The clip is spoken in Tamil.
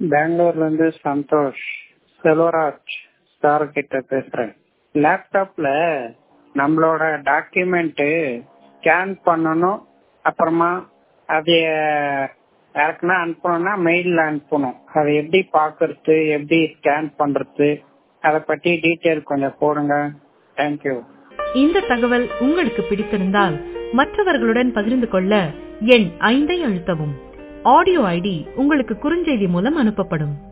பெங்களூர்ல இருந்து சந்தோஷ் செல்வராஜ் சார் கிட்ட பேசுறேன் லேப்டாப்ல நம்மளோட டாக்குமெண்ட் ஸ்கேன் பண்ணணும் அப்புறமா அது யாருக்குன்னா அனுப்பணும்னா மெயில்ல அனுப்பணும் அதை எப்படி பாக்குறது எப்படி ஸ்கேன் பண்றது அதை பத்தி டீட்டெயில் கொஞ்சம் போடுங்க தேங்க்யூ இந்த தகவல் உங்களுக்கு பிடித்திருந்தால் மற்றவர்களுடன் பகிர்ந்து கொள்ள எண் ஐந்தை அழுத்தவும் ஆடியோ ஐடி உங்களுக்கு குறுஞ்செய்தி மூலம் அனுப்பப்படும்